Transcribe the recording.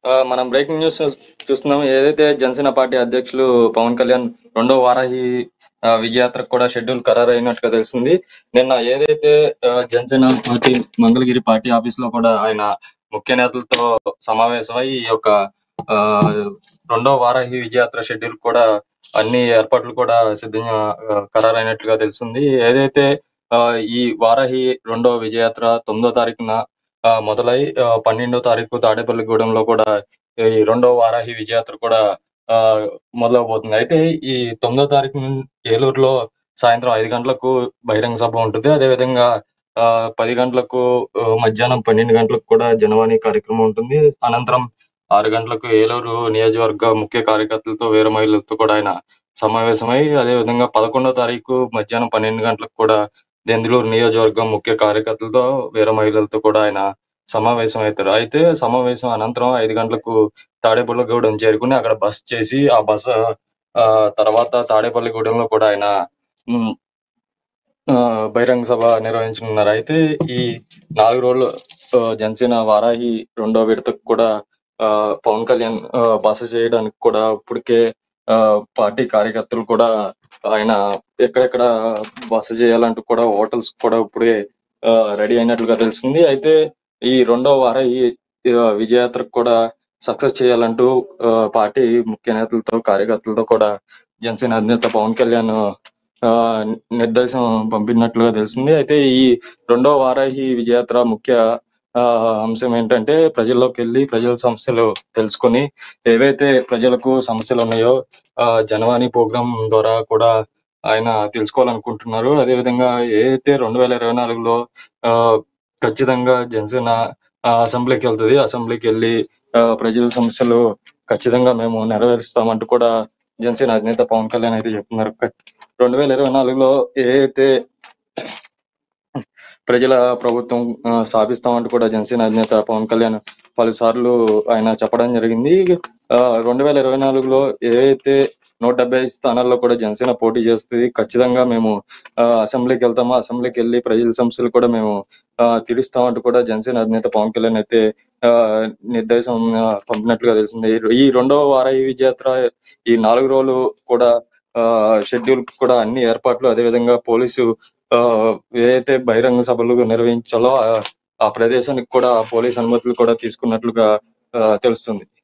ఆ, మనం breaking news చూస్తున్నాం ఏదైతే జనసేన పార్టీ అధ్యక్షులు పవన్ కళ్యాణ్ రెండో వారాహి ఆ, విజయయాత్రకు కూడా షెడ్యూల్ ఖరారు అయినట్టుగా తెలిసింది నిన్న ఏదైతే ఆ, Janasena party Mangalagiri party office లో కూడా ఆయన ముఖ్య నేతలతో సమావేశమై ఈ యొక్క ఆ, రెండో వారాహి విజయయాత్ర షెడ్యూల్ కూడా అన్ని ఏర్పాట్లు కూడా సిద్ధంగా ఆ, ఖరారైనట్లుగా తెలిసింది ఏదైతే ఆ, ఈ వారాహి రెండో విజయయాత్ర తొమ్మిదో తారీఖున ఆ, మొదలై ఆ, పన్నెండో తారీఖు తాడేపల్లిగూడెంలో కూడా ఈ రెండో వారాహి విజయయాత్ర కూడా ఆ, మొదలవబోతుంది అయితే ఈ తొమ్మిదో తారీఖు నుండి ఏలూరులో సాయంత్రం ఐదు గంటలకు బహిరంగ సభ ఉంటుంది అదేవిధంగా ఆ, పది గంటలకు ఆ, మధ్యాహ్నం పన్నెండు గంటలకు కూడా జనవాణి కార్యక్రమం ఉంటుంది అనంతరం ఆరు గంటలకు ఏలూరు నియోజకవర్గ ముఖ్య కార్యకర్తలతో వీర మహిళలతో కూడా ఆయన సమావేశమై అదేవిధంగా పదకొండో తారీఖు మధ్యాహ్నం పన్నెండు గంటలకు కూడా దెందులూరు నియోజకవర్గం ముఖ్య కార్యకర్తలతో వీర మహిళలతో కూడా ఆయన సమావేశం అవుతారు అయితే సమావేశం అనంతరం ఐదు గంటలకు తాడేపల్లిగూడెం చేరుకుని అక్కడ బస్ చేసి ఆ బస్ ఆ, తర్వాత తాడేపల్లిగూడెంలో కూడా ఆయన ఉమ్, ఆ, బహిరంగ సభ నిర్వహించనున్నారు అయితే ఈ నాలుగు రోజులు ఆ, జనసేన వారాహి రెండో విడతకు కూడా ఆ, పవన్ కళ్యాణ్ ఆ, బస చేయడానికి కూడా ఇప్పటికే ఆ, పార్టీ కార్యకర్తలు కూడా ఆయన ఎక్కడెక్కడ బస చేయాలంటూ కూడా హోటల్స్ కూడా ఇప్పుడే రెడీ అయినట్లుగా తెలిసింది అయితే ఈ రెండో వారాహి ఆ, విజయయాత్రకు కూడా సక్సెస్ చేయాలంటూ ఆ, పార్టీ ముఖ్య నేతలతో కార్యకర్తలతో కూడా జనసేన అధినేత పవన్ కళ్యాణ్ ఆ, నిర్దేశం పంపినట్లుగా తెలిసింది అయితే ఈ రెండో వారాహి విజయయాత్ర ముఖ్య ఆ, అంశం ఏంటంటే ప్రజల్లోకి వెళ్ళి ప్రజల సమస్యలు తెలుసుకొని ఏవైతే ప్రజలకు సమస్యలు ఉన్నాయో ఆ, జనవాణి ప్రోగ్రాం ద్వారా కూడా ఆయన తెలుసుకోవాలనుకుంటున్నారు అదేవిధంగా ఏదైతే రెండు వేల ఇరవై నాలుగులో ఆ, ఖచ్చితంగా జనసేన ఆ, అసెంబ్లీకి వెళ్తుంది అసెంబ్లీకి వెళ్ళి ఆ, ప్రజల సమస్యలు ఖచ్చితంగా మేము నెరవేరుస్తామంటూ కూడా జనసేన అధినేత పవన్ కళ్యాణ్ అయితే చెప్తున్నారు రెండు వేల ఇరవై నాలుగులో ఏదైతే ప్రజల ప్రభుత్వం ఆ, స్థాపిస్తామంటూ కూడా జనసేన అధినేత పవన్ కళ్యాణ్ పలుసార్లు ఆయన చెప్పడం జరిగింది రెండు వేల ఇరవై నాలుగులో ఏదైతే నూట డెబ్బై ఐదు స్థానాల్లో కూడా జనసేన పోటీ చేస్తుంది ఖచ్చితంగా మేము ఆ, అసెంబ్లీకి వెళ్తాము అసెంబ్లీకి వెళ్ళి ప్రజల సమస్యలు కూడా మేము ఆ, తీరుస్తామంటూ కూడా జనసేన అధినేత పవన్ కళ్యాణ్ అయితే ఆ, నిర్దేశం ఆ, పంపినట్లుగా తెలిసింది ఈ రెండవ వారాహి విజయాత్ర ఈ నాలుగు రోజులు కూడా షెడ్యూల్ కూడా అన్ని ఏర్పాట్లు అదేవిధంగా పోలీసు ఆ, ఏదైతే బహిరంగ సభలు నిర్వహించాలో ఆ- ఆ ప్రదేశానికి కూడా పోలీస్ అనుమతులు కూడా తీసుకున్నట్లుగా ఆ, తెలుస్తుంది